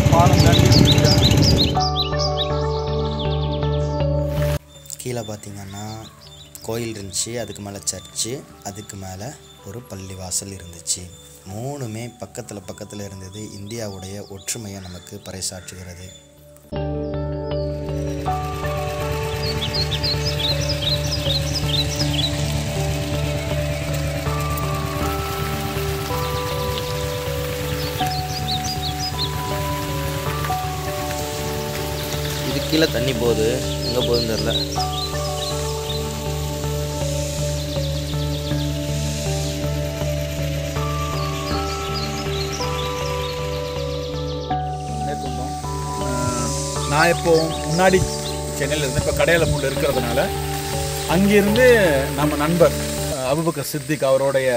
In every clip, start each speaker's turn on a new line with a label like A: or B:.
A: பாலம் தாண்டி வந்துட்டேன்
B: கீழே பார்த்தீங்கன்னா கோயில் இருந்துச்சு அதுக்கு மேலே சர்ச்சு அதுக்கு மேலே ஒரு பள்ளிவாசல் இருந்துச்சு மூணுமே பக்கத்தில் பக்கத்தில் இருந்தது இந்தியாவுடைய ஒற்றுமையை நமக்கு பறைசாற்றுகிறது இது கீழே தண்ணி போகுது எங்கே போகுதுன்னு தெரில
A: நேற்று வந்தோம் அஹ் நான் இப்போ முன்னாடி சென்னையில் இருந்து இப்போ கடையில் புள்ள இருக்கிறதுனால அங்கிருந்து நம்ம நண்பர் அஹ் அபுபக்கர் சித்திக் அவருடைய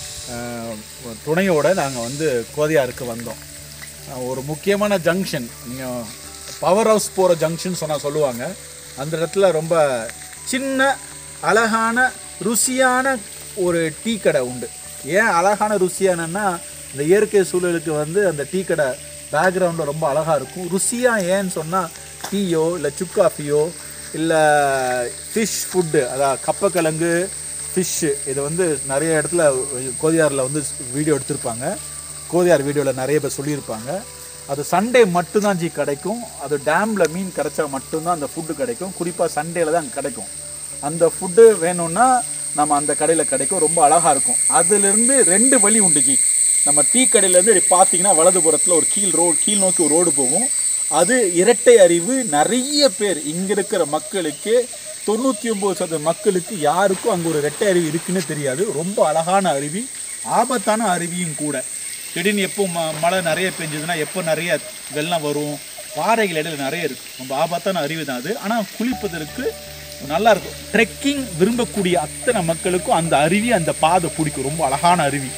A: அஹ், துணையோட நாங்கள் வந்து கோதையாருக்கு வந்தோம் அஹ் ஒரு முக்கியமான ஜங்ஷன் நீங்கள் பவர் ஹவுஸ் போகிற ஜங்ஷன் சொன்னால் சொல்லுவாங்க அந்த இடத்துல ரொம்ப சின்ன அழகான ருசியான ஒரு டீ கடை உண்டு ஏன் அழகான ருசியானன்னா இந்த இயற்கை சூழலுக்கு வந்து அந்த டீ கடை பேக்ரவுண்டில் ரொம்ப அழகாக இருக்கும் ருசியாக ஏன்னு சொன்னால் டீயோ இல்லை சுக் காஃபியோ இல்லை ஃபிஷ் ஃபுட்டு அதாவது கப்பக்கிழங்கு ஃபிஷ்ஷு இது வந்து நிறைய இடத்துல கோதியாரில் வந்து வீடியோ எடுத்திருப்பாங்க கோதியார் வீடியோவில் நிறைய பேர் சொல்லியிருப்பாங்க அது சண்டே மட்டும்தான் ஜி கிடைக்கும் அது டேமில் மீன் கிடைச்சா மட்டும்தான் அந்த ஃபுட்டு கிடைக்கும் குறிப்பாக சண்டேல தான் அங்கே கிடைக்கும் அந்த ஃபுட்டு வேணும்னா நம்ம அந்த கடையில் கிடைக்கும் ரொம்ப அழகாக இருக்கும் அதுலேருந்து ரெண்டு வழி உண்டு ஜி நம்ம டீ கடையிலேருந்து இப்படி பார்த்தீங்கன்னா வலதுபுறத்தில் ஒரு கீழ் ரோடு கீழ் நோக்கி ஒரு ரோடு போகும் அது இரட்டை அறிவு நிறைய பேர் இங்கே இருக்கிற மக்களுக்கு தொண்ணூற்றி ஒம்பது சதவீத மக்களுக்கு யாருக்கும் அங்கே ஒரு இரட்டை அறிவு இருக்குன்னு தெரியாது ரொம்ப அழகான அருவி ஆபத்தான அருவியும் கூட திடீர்னு எப்போ ம மழை நிறைய பெஞ்சதுன்னா எப்போ நிறைய வெள்ளம் வரும் பாறைகள் இடையில நிறைய இருக்குது ரொம்ப ஆபத்தான அருவி தான் அது ஆனால் குளிப்பதற்கு நல்லா இருக்கும் ட்ரெக்கிங் விரும்பக்கூடிய அத்தனை மக்களுக்கும் அந்த அருவி அந்த பாதை பிடிக்கும் ரொம்ப அழகான அருவி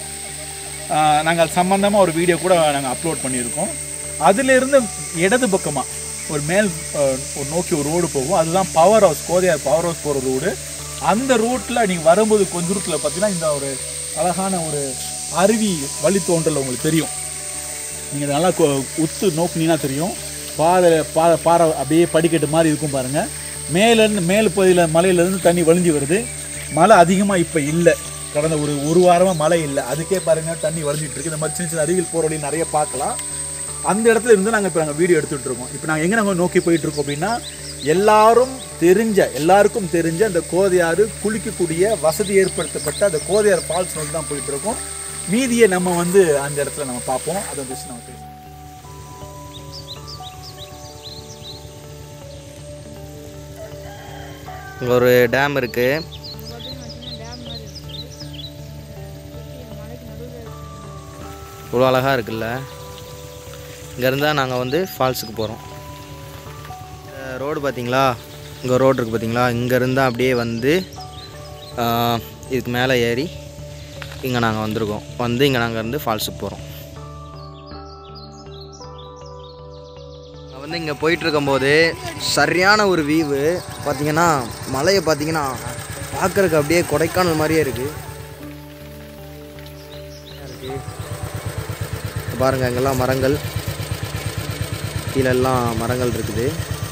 A: நாங்கள் அது சம்மந்தமாக ஒரு வீடியோ கூட நாங்கள் அப்லோட் பண்ணியிருக்கோம் அதிலிருந்து இடது பக்கமாக ஒரு மேல் அஹ், ஒரு நோக்கி ஒரு ரோடு போகும் அதுதான் power house Kodayar power house போகிற ரோடு அந்த ரோட்டில் நீங்கள் வரும்போது கொஞ்ச தூரத்தில் பார்த்தீங்கன்னா இந்த ஒரு அழகான ஒரு அருவி வழித்தோன்றல் உங்களுக்கு தெரியும் நீங்கள் நல்லா கொ- உத்து நோக்குனீங்கன்னா தெரியும் பாதை பா பாறை அப்படியே படிக்கட்டு மாதிரி இருக்கும் பாருங்கள் மேலேருந்து மேல் பகுதியில் மலையிலேருந்து தண்ணி வழிஞ்சு வருது மழை அதிகமாக இப்போ இல்லை கடந்த ஒரு ஒரு வாரமாக மழை இல்லை அதுக்கே பாருங்கள் தண்ணி வழிஞ்சிட்டு இருக்கு இந்த மாதிரி சின்ன சின்ன அருவியில் போகிற வழி நிறைய பார்க்கலாம் அந்த இடத்துல இருந்து நாங்கள் இப்போ நாங்கள் வீடியோ எடுத்துகிட்டு இருக்கோம் இப்போ நாங்கள் எங்கே நாங்கள் நோக்கி போயிட்டு இருக்கோம் அப்படின்னா எல்லாரும் தெரிஞ்ச எல்லாருக்கும் தெரிஞ்ச அந்த கோதையாறு குளிக்கக்கூடிய வசதி ஏற்படுத்தப்பட்ட அந்த கோதையார் ஃபால்ஸ் நோக்கி தான் போயிட்டு இருக்கோம் மீதியை நம்ம வந்து அந்த இடத்துல நம்ம பார்ப்போம் அதை வந்து நம்ம பேசுவோம்
B: இங்கே ஒரு டேம் இருக்குது இவ்வளோ அழகாக இருக்குல்ல இங்கேருந்து தான் நாங்கள் வந்து ஃபால்ஸுக்கு போகிறோம் ரோடு பார்த்தீங்களா இங்கே ரோடு இருக்குது பார்த்தீங்களா இங்கேருந்து அப்படியே வந்து ஆஹ், இதுக்கு மேலே ஏறி இங்கே நாங்கள் வந்திருக்கோம் வந்து இங்கே நாங்கள் இருந்து ஃபால்ஸுக்கு போகிறோம் வந்து இங்கே போயிட்டு இருக்கும்போது சரியான ஒரு வியூவு பார்த்தீங்கன்னா மலையை பார்த்தீங்கன்னா பார்க்குறதுக்கு அப்படியே கொடைக்கானல் மாதிரியே இருக்குது இருக்கு பாருங்கள் இங்கெல்லாம் மரங்கள் கீழெல்லாம் மரங்கள் இருக்குது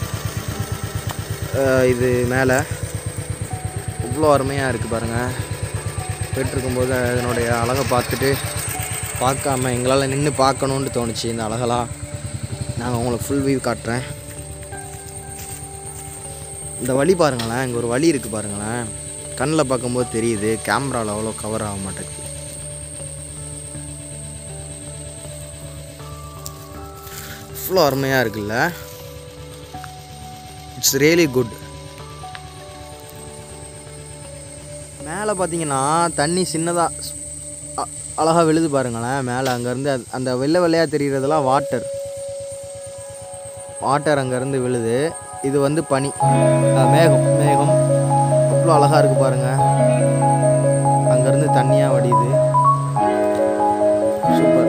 B: அஹ் இது மேலே இவ்வளோ அருமையாக இருக்குது பாருங்கள் போயிட்டு இருக்கும்போது அதனுடைய அழகை பார்த்துட்டு பார்க்காம எங்களால் நின்று பார்க்கணுன்னு தோணுச்சு இந்த அழகெல்லாம் நாங்கள் உங்களுக்கு ஃபுல் வியூ காட்டுறேன் இந்த வழி பாருங்களேன் இங்கே ஒரு வழி இருக்குது பாருங்களேன் கண்ணில் பார்க்கும்போது தெரியுது கேமராவில் அவ்வளோ கவர் ஆக மாட்டேங்குது இவ்வளோ அருமையாக இருக்குல்ல இட்ஸ் ரியலி குட் மேலே பார்த்தீங்கன்னா தண்ணி சின்னதாக அழகாக விழுது பாருங்களேன் மேலே அங்கேருந்து அந்த வெள்ளை வெள்ளையாக தெரிகிறதெல்லாம் வாட்டர் வாட்டர் அங்கேருந்து விழுது இது வந்து பனி அஹ் மேகம் மேகம் அவ்வளோ அழகாக இருக்குது பாருங்கள் அங்கேருந்து தண்ணியாக வடியுது சூப்பர்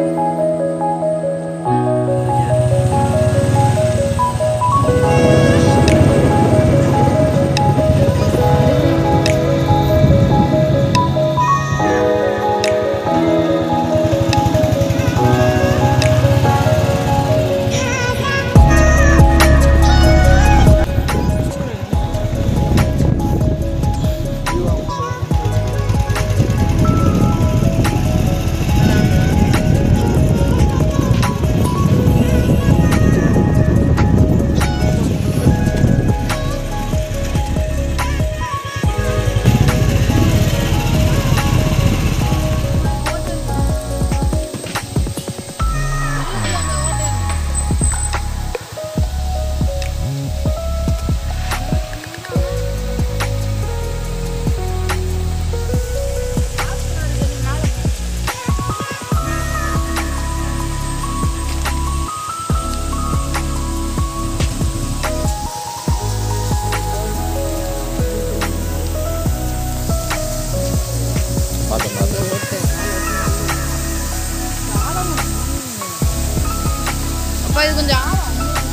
C: அப்போ இது கொஞ்சம் ஆழம்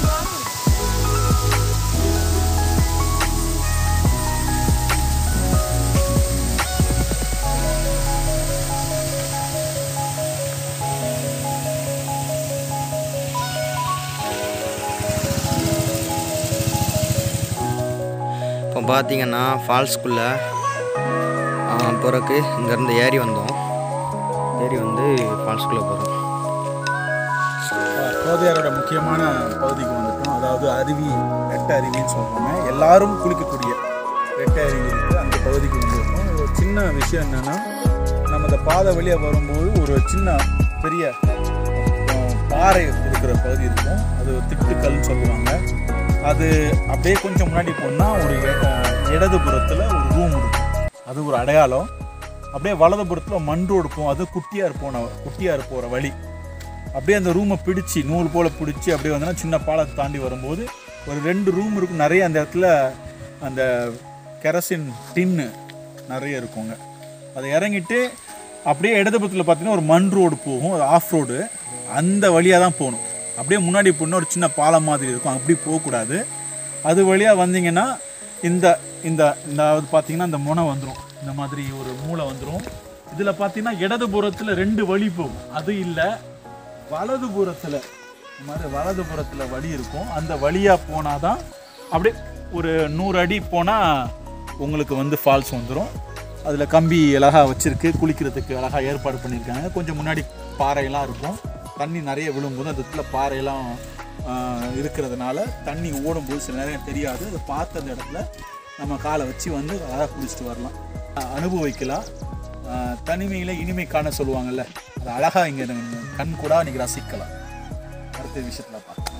B: இப்போ பார்த்தீங்கன்னா ஃபால்ஸ்குள்ளே பிறகு இங்கேருந்து ஏறி வந்தோம் ஏறி வந்து ஃபால்ஸ்குள்ளே போகிறோம்
A: கோதையாரோட முக்கியமான பகுதிக்கு வந்துட்டோம் அதாவது அருவி ரெட்டை அருவின்னு சொல்லுவாங்க எல்லாரும் குளிக்கக்கூடிய ரெட்டை அருவி இருக்குது அந்த பகுதிக்கு வந்துருக்கோம் ஒரு சின்ன விஷயம் என்னென்னா நம்ம இந்த பாதை வழியாக வரும்போது ஒரு சின்ன பெரிய அஹ், பாறை இருக்கிற பகுதி இருக்கும் அது திட்டுக்கல்னு சொல்லுவாங்க அது அப்படியே கொஞ்சம் முன்னாடி போனால் ஒரு எ- அஹ், இடதுபுறத்தில் ஒரு ரூம் இருக்கும் அது ஒரு அடையாளம் அப்படியே வலதுபுறத்தில் மண் ரோடு போகும் அது குட்டியார் போன குட்டியார் போகிற வழி அப்படியே அந்த ரூமை பிடிச்சி நூல் போல் பிடிச்சி அப்படியே வந்தோன்னா சின்ன பாலத்தை தாண்டி வரும்போது ஒரு ரெண்டு ரூம் இருக்கும் நிறைய அந்த இடத்துல அந்த கெரசின் டின்னு நிறைய இருக்குங்க அதை இறங்கிட்டு அப்படியே இடதுபுறத்தில் பார்த்தீங்கன்னா ஒரு மண் ரோடு போகும் அது ஆஃப் ரோடு அந்த வழியாக தான் போகணும் அப்படியே முன்னாடி போனால் ஒரு சின்ன பாலம் மாதிரி இருக்கும் அப்படி போகக்கூடாது அது வழியாக வந்தீங்கன்னா இந்த இந்த இந்த பார்த்தீங்கன்னா இந்த முனை வந்துடும் இந்த மாதிரி ஒரு மூளை வந்துடும் இதில் பார்த்தீங்கன்னா இடதுபுறத்தில் ரெண்டு வழி போகும் அது இல்லை வலதுபுறத்தில் இந்த மாதிரி வலதுபுறத்தில் வழி இருக்கும் அந்த வழியாக போனால் தான் அப்படியே ஒரு நூறு அடி போனால் உங்களுக்கு வந்து ஃபால்ஸ் வந்துடும் அதில் கம்பி அழகாக வச்சுருக்கு குளிக்கிறதுக்கு அழகாக ஏற்பாடு பண்ணியிருக்காங்க கொஞ்சம் முன்னாடி பாறையெல்லாம் இருக்கும் தண்ணி நிறைய விழும்போது அந்த இடத்துல பாறையெல்லாம் ஆஹ், இருக்கிறதுனால தண்ணி ஓடும்போது சில நேரம் தெரியாது அதை பார்த்த அந்த இடத்துல நம்ம காலை வச்சு வந்து அழகாக குளிச்சுட்டு வரலாம் அஹ், அனுபவிக்கலாம் ஆஹ், தனிமையில இனிமை காண சொல்லுவாங்கல்ல அது அழகா இங்க நம்ம கண் கூட நீங்க ரசிக்கலாம் அடுத்த விஷயத்துல பார்க்கலாம்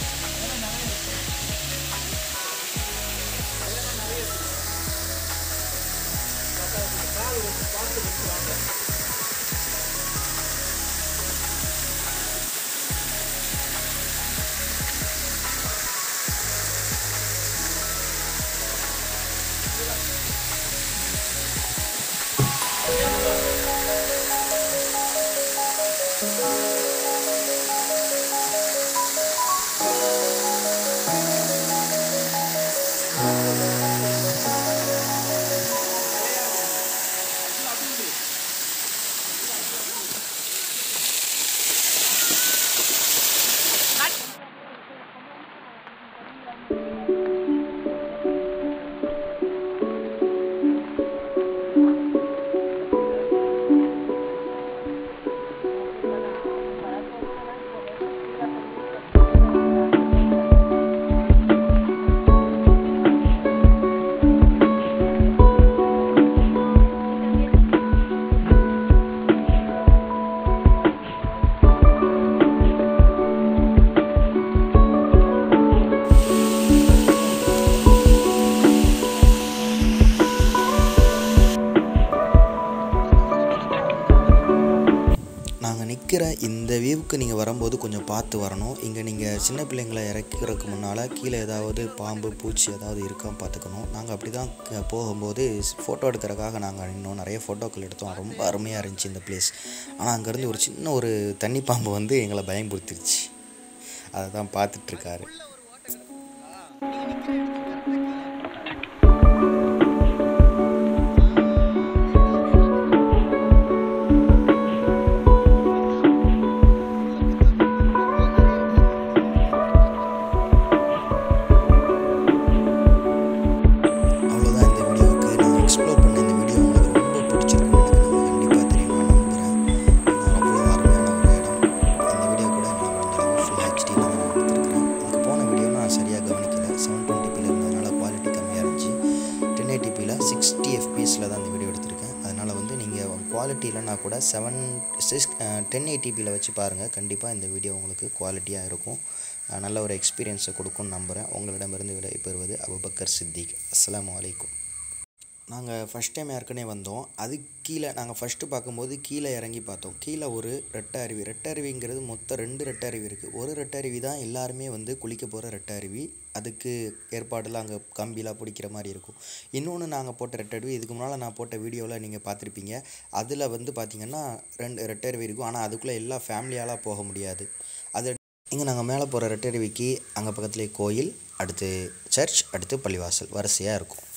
B: நாங்கள் நிற்கிற இந்த வியூவுக்கு நீங்கள் வரும்போது கொஞ்சம் பார்த்து வரணும் இங்கே நீங்கள் சின்ன பிள்ளைங்களை இறக்கிறதுக்கு முன்னால் கீழே ஏதாவது பாம்பு பூச்சி ஏதாவது இருக்கான்னு பார்த்துக்கணும் நாங்கள் அப்படி தான் க- போகும்போது ஃபோட்டோ எடுக்கிறதுக்காக நாங்கள் நின்னோம் நிறைய ஃபோட்டோக்கள் எடுத்தோம் ரொம்ப அருமையாக இருந்துச்சு இந்த பிளேஸ் ஆனால் அங்கேருந்து ஒரு சின்ன ஒரு தண்ணி பாம்பு வந்து எங்களை பயம்படுத்திருச்சு அதை தான் பார்த்துட்ருக்காரு அவ்வளோதான் இந்த வீடியோவுக்கு நான் எக்ஸ்ப்ளோர் பண்ண இந்த வீடியோ உங்களுக்கு ரொம்ப பிடிச்சிருக்குன்னு எனக்கு நம்ம கண்டிப்பாக தெரியும் நான் நம்புகிறேன் நான் அவ்வளோ அருமையான ஒரு இடம் இந்த வீடியோ கூட நான் முடிஞ்ச அளவு ஃபுல் ஹெச்டியில் தான் நான் எடுத்துருக்கிறேன் எனக்கு போன வீடியோ நான் சரியாக கவனிக்கல செவன் டுவெண்ட்டிபியில் இருந்ததுனால குவாலிட்டி கம்மியாக இருந்துச்சு டென் எயிட்டிபியில் சிக்ஸ்டி எஃபிஎஸில் தான் இந்த வீடியோ எடுத்திருக்கேன் அதனால் வந்து நீங்கள் குவாலிட்டி இல்லைனா கூட செவன் சிக்ஸ் டென் எயிட்டிபியில் வச்சு பாருங்கள் கண்டிப்பாக இந்த வீடியோ உங்களுக்கு குவாலிட்டியாக இருக்கும் அஹ் நல்ல ஒரு எக்ஸ்பீரியன்ஸை கொடுக்கும்னு நம்புகிறேன் உங்களிடமிருந்து விடை பெறுவது அபுபக்கர் சித்திக் அஸ்ஸலாமு அலைக்கும் நாங்கள் ஃபஸ்ட் டைம் ஏற்கனவே வந்தோம் அது கீழே நாங்கள் ஃபஸ்ட்டு பார்க்கும்போது கீழே இறங்கி பார்த்தோம் கீழே ஒரு ரெட்டை அருவி ரெட்டை அருவிங்கிறது மொத்தம் ரெண்டு ரெட்டை அருவி இருக்குது ஒரு ரெட்டை அருவி தான் எல்லாருமே வந்து குளிக்க போகிற ரெட்டை அருவி அதுக்கு ஏற்பாடெல்லாம் அங்கே கம்பிலாம் பிடிக்கிற மாதிரி இருக்கும் இன்னொன்று நாங்கள் போட்ட ரெட்டை அருவி இதுக்கு முன்னால் நான் போட்ட வீடியோவில் நீங்கள் பார்த்துருப்பீங்க அதில் வந்து பார்த்திங்கன்னா ரெண்டு ரெட்டை அருவி இருக்கும் ஆனால் அதுக்குள்ளே எல்லா ஃபேமிலியாலாம் போக முடியாது அது இங்கே நாங்கள் மேலே போகிற ரெட்டருவிக்கு அங்கே பக்கத்துலேயே கோயில் அடுத்து சர்ச் அடுத்து பள்ளிவாசல் வரிசையாக இருக்கும்